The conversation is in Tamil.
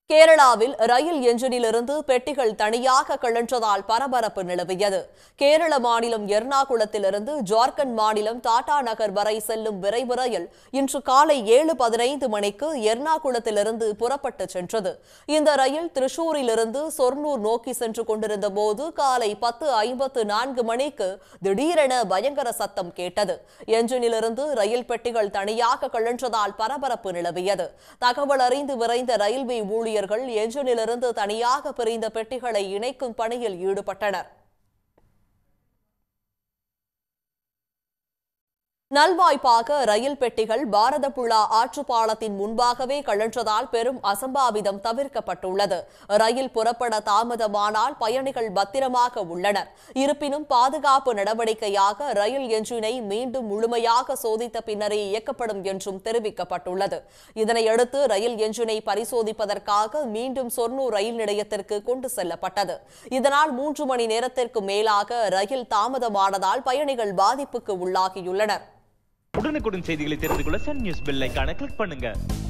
கேரளாவில் ரயில் என்ஜினிலிருந்து பெட்டிகள் தனியாக கழன்றதால் பரபரப்பு நிலவியது கேரள மாநிலம் எர்ணாகுளத்திலிருந்து ஜார்க்கண்ட் மாநிலம் டாடா நகர் வரை செல்லும் விரைவு ரயில் இன்று காலை ஏழு பதினைந்து மணிக்கு எர்ணாகுளத்திலிருந்து புறப்பட்டு சென்றது இந்த ரயில் திரிசூரிலிருந்து சொர்ணூர் நோக்கி சென்று கொண்டிருந்த போது காலை பத்து ஐம்பத்து நான்கு மணிக்கு திடீரென பயங்கர சத்தம் கேட்டது என்ஜினிலிருந்து ரயில் பெட்டிகள் தனியாக கழன்றதால் பரபரப்பு நிலவியது தகவல் அறிந்து விரைந்த ரயில்வே ஊழியர்கள் என்ஜினிலிருந்து தனியாக பிரிந்த பெட்டிகளை இணைக்கும் பணியில் ஈடுபட்டனர் நல்வாய்ப்பாக ரயில் பெட்டிகள் பாரத புழா ஆற்றுப்பாலத்தின் முன்பாகவே கழன்றதால் பெரும் அசம்பாவிதம் தவிர்க்கப்பட்டுள்ளது ரயில் புறப்பட தாமதமானால் பயணிகள் பத்திரமாக உள்ளனர் இருப்பினும் பாதுகாப்பு நடவடிக்கையாக ரயில் என்ஜினை மீண்டும் முழுமையாக சோதித்த பின்னரே இயக்கப்படும் என்றும் தெரிவிக்கப்பட்டுள்ளது இதனையடுத்து ரயில் என்ஜினை பரிசோதிப்பதற்காக மீண்டும் சொர்ணூர் ரயில் நிலையத்திற்கு கொண்டு செல்லப்பட்டது இதனால் மூன்று மணி நேரத்திற்கு மேலாக ரயில் தாமதமானதால் பயணிகள் பாதிப்புக்கு உள்ளாகியுள்ளனர் உடனுக்குடன் செய்திகளை தெரிந்து கொள்ள சன் நியூஸ் பெல் ஐகானை கிளிக் பண்ணுங்க